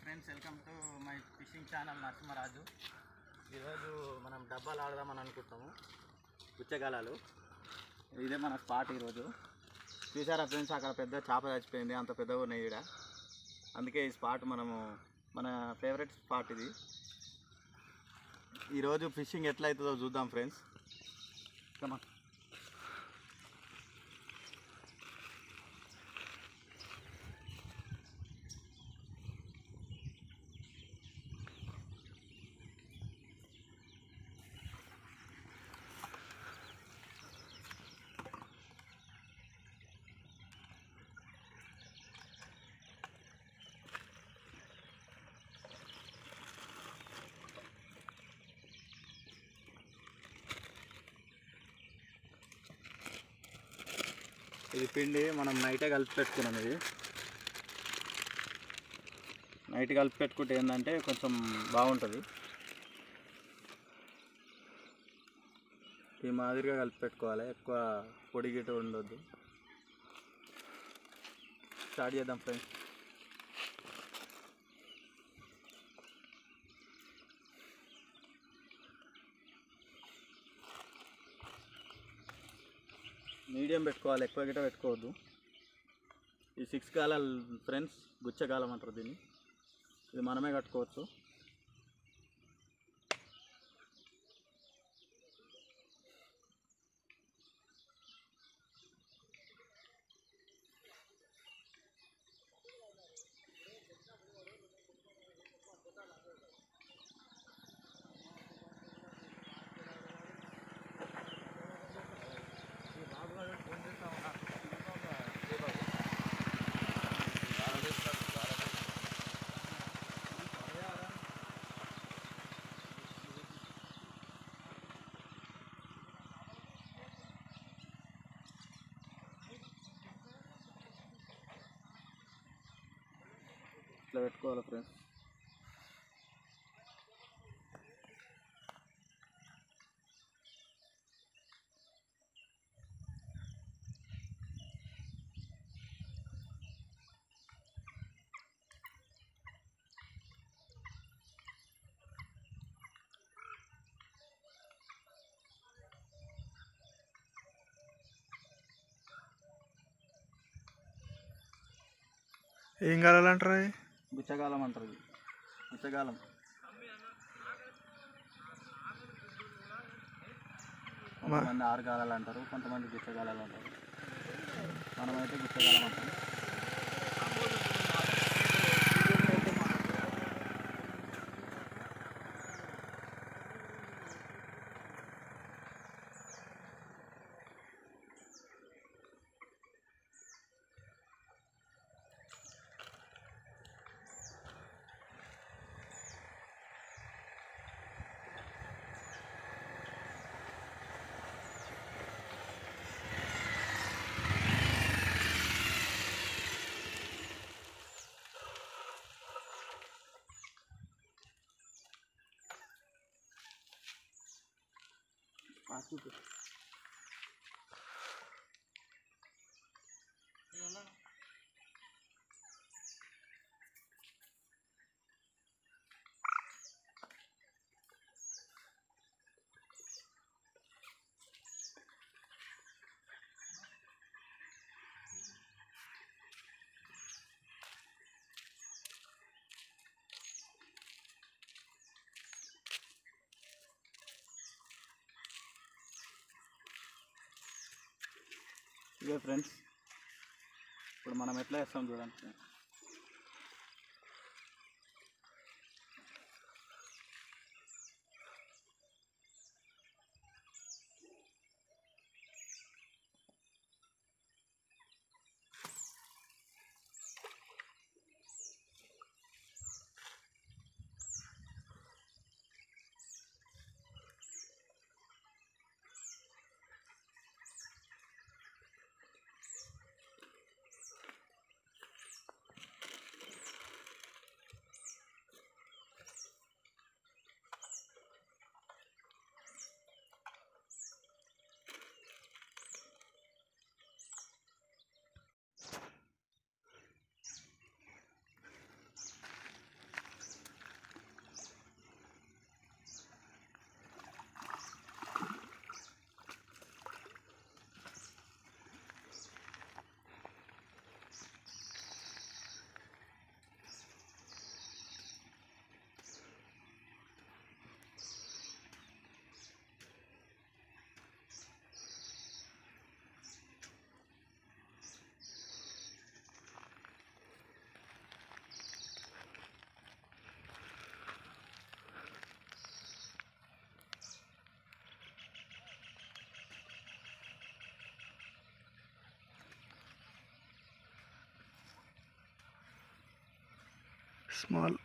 friends welcome to my fishing channel Narasimharaju ఈరోజు మనం డబ్బాలు ఆడదామని అనుకుంటాము పుచ్చగాలాలు ఇదే మన స్పాట్ ఈరోజు చూసారా ఫ్రెండ్స్ అక్కడ పెద్ద చేప చచ్చిపోయింది అంత పెద్దగా ఉన్నాయి ఈడ అందుకే ఈ స్పాట్ మనము మన ఫేవరెట్ స్పాట్ ఇది ఈరోజు ఫిషింగ్ ఎట్లా అవుతుందో చూద్దాం ఫ్రెండ్స్ కమా ఇది పిండి మనం నైటే కలిపి పెట్టుకున్నాం ఇది నైట్ కలిపి పెట్టుకుంటే ఏంటంటే కొంచెం బాగుంటుంది ఈ మాదిరిగా కలిపి పెట్టుకోవాలి ఎక్కువ పొడి గిట్ట ఉండొద్దు స్టార్ట్ చేద్దాం ఫ్రెండ్స్ మీడియం పెట్టుకోవాలి ఎక్కువ గిట్ట పెట్టుకోవద్దు ఈ సిక్స్ గాలాలు ఫ్రెండ్స్ గుచ్చగాలం అంటారు దీన్ని ఇది మనమే కట్టుకోవచ్చు ఇట్లా పెట్టుకోవాలి ఫ్రెండ్స్ ఏం కావాలంటారా గుచ్చగాలం అంటారు ఇది గుచ్చగాలం కొంతమంది ఆరు గాలాలు అంటారు కొంతమంది గుచ్చగాలాలు అంటారు మనమైతే గుచ్చగాలం అంటాం ఆ, చూపు ఇదే ఫ్రెండ్స్ ఇప్పుడు మనం ఎట్లా వేస్తాం చూడండి స్మాల్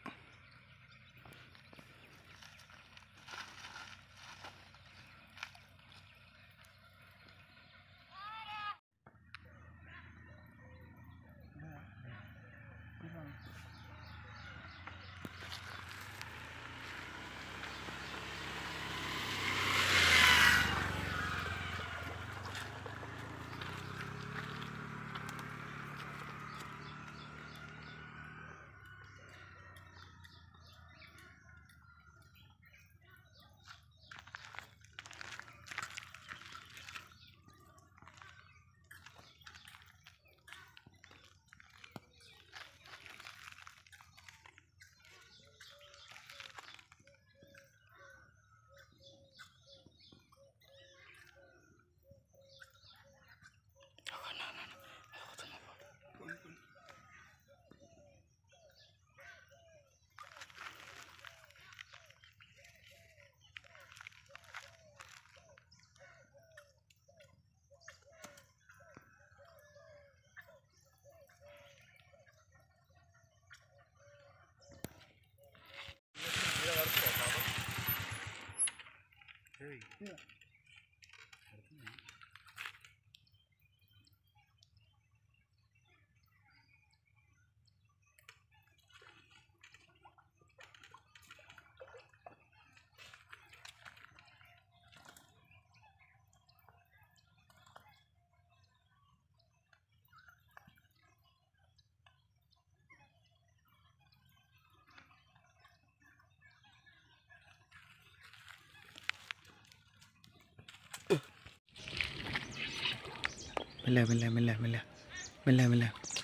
మెల్ల మెల్ల మెల్ల మెల్ల మెల్ల మెల్ల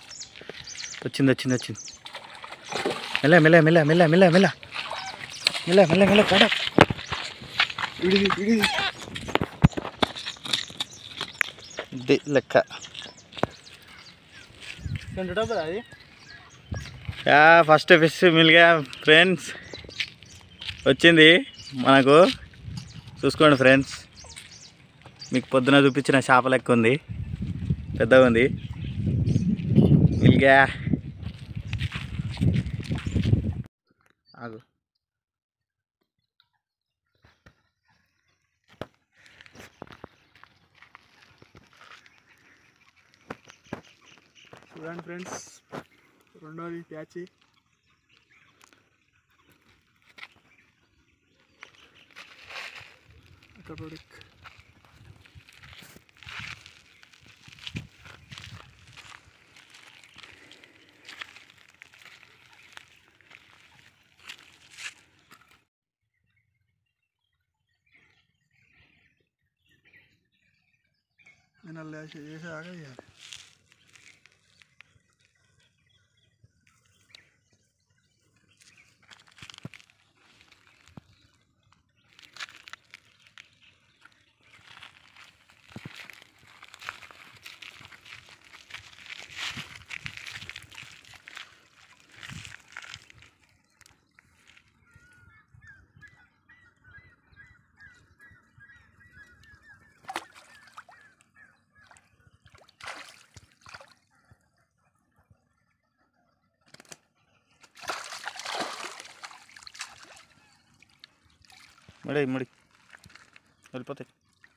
వచ్చింది వచ్చింది వచ్చింది మెల్ల మెల్ల మెల్ల మెల్ల మెల్ల మెల్ల మెల్ల మెల్ల మెల్ల పడ ఇడిది ఇడిది ఇది లెక్క రెండు డబ్బులు అది యా ఫస్ట్ ఫిష్ మిల్గా ఫ్రెండ్స్ వచ్చింది మనకు చూసుకోండి ఫ్రెండ్స్ మీకు పొద్దున చూపించిన చేప లెక్క ఉంది పెద్దగా ఉంది మిల్గా ఆగు చూడండి ఫ్రెండ్స్ రెండోది ప్యాచి అకబడిక్ నేను అలా చేసి ఆగయ్యాలి ముడి ముడి వెళ్ళిపోతాయి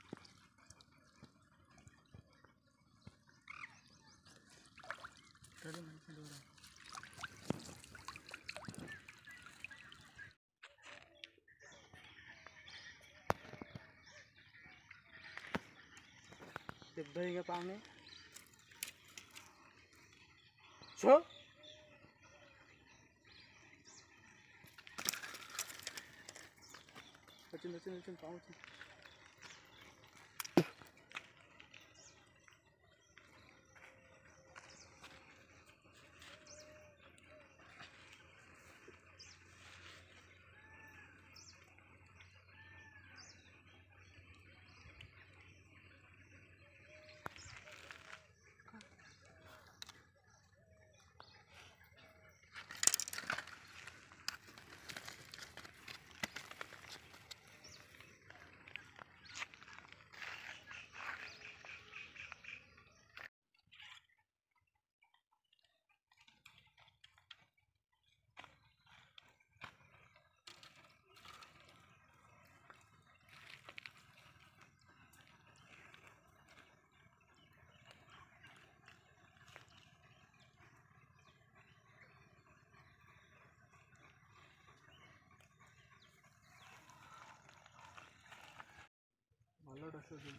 పెద్దగా పాము సో వచ్చింది వచ్చింది వచ్చింది పాము వచ్చింది అలర్ట్ వస్తుంది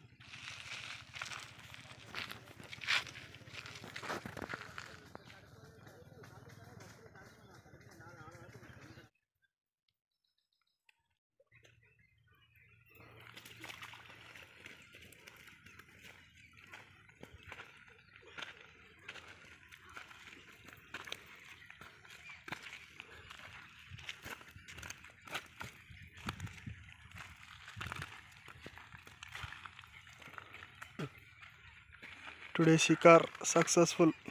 టుడే షికార్ సక్సెస్ఫుల్